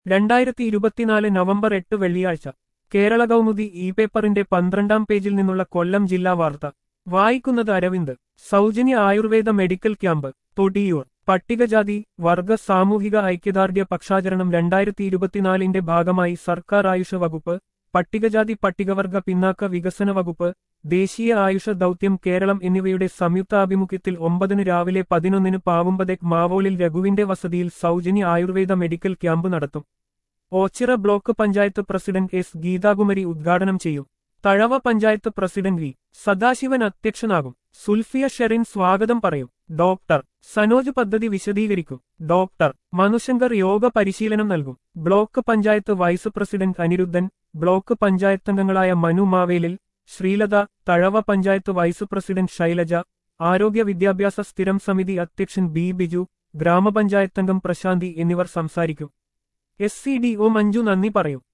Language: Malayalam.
രണ്ടായിരത്തി ഇരുപത്തിനാല് നവംബർ എട്ട് വെള്ളിയാഴ്ച കേരള കൗമുദി ഇ പേപ്പറിന്റെ പന്ത്രണ്ടാം പേജിൽ നിന്നുള്ള കൊല്ലം ജില്ലാ വാർത്ത വായിക്കുന്നത് അരവിന്ദ് സൗജന്യ ആയുർവേദ മെഡിക്കൽ ക്യാമ്പ് തൊടിയൂർ പട്ടികജാതി വർഗ സാമൂഹിക ഐക്യദാർഢ്യ പക്ഷാചരണം രണ്ടായിരത്തി ഇരുപത്തിനാലിന്റെ ഭാഗമായി സർക്കാർ ആയുഷ വകുപ്പ് പട്ടികജാതി പട്ടികവർഗ പിന്നാക്ക വികസന വകുപ്പ് ദേശീയ ആയുഷ ദൗത്യം കേരളം എന്നിവയുടെ സംയുക്താഭിമുഖ്യത്തിൽ ഒമ്പതിന് രാവിലെ പതിനൊന്നിന് പാവുമ്പതേക്ക് മാവോളിൽ രഘുവിന്റെ വസതിയിൽ സൗജന്യ ആയുർവേദ മെഡിക്കൽ ക്യാമ്പ് നടത്തും Ochira block panchayat president S Geethakumari ഉദ്ഘാടനം ചെയ്യും തഴവ പഞ്ചായത്ത് പ്രസിഡന്റ് വി സദാശിവൻ അധ്യക്ഷനാകും സുൽഫിയ ഷെറിൻ സ്വാഗതം പറയും ഡോക്ടർ സനോജ് പദ്ധതി വിശദീകരിക്കും ഡോക്ടർ മനുശങ്കർ യോഗ പരിശീലനം നൽകും block panchayat vice president Aniruddhan block പഞ്ചായത്തംഗങ്ങളായ മനു മാവേലിൽ ശ്രീലത തഴവ പഞ്ചായത്ത് വൈസ് പ്രസിഡന്റ് ശൈലജ ആരോഗ്യ വിദ്യാഭ്യാസ സ്ഥിരം സമിതി അധ്യക്ഷൻ ബി ബിജു ഗ്രാമപഞ്ചായത്തംഗം പ്രശാന്തി എന്നിവർ സംസാരിക്കും S C D O Manju നന്ദി പറയും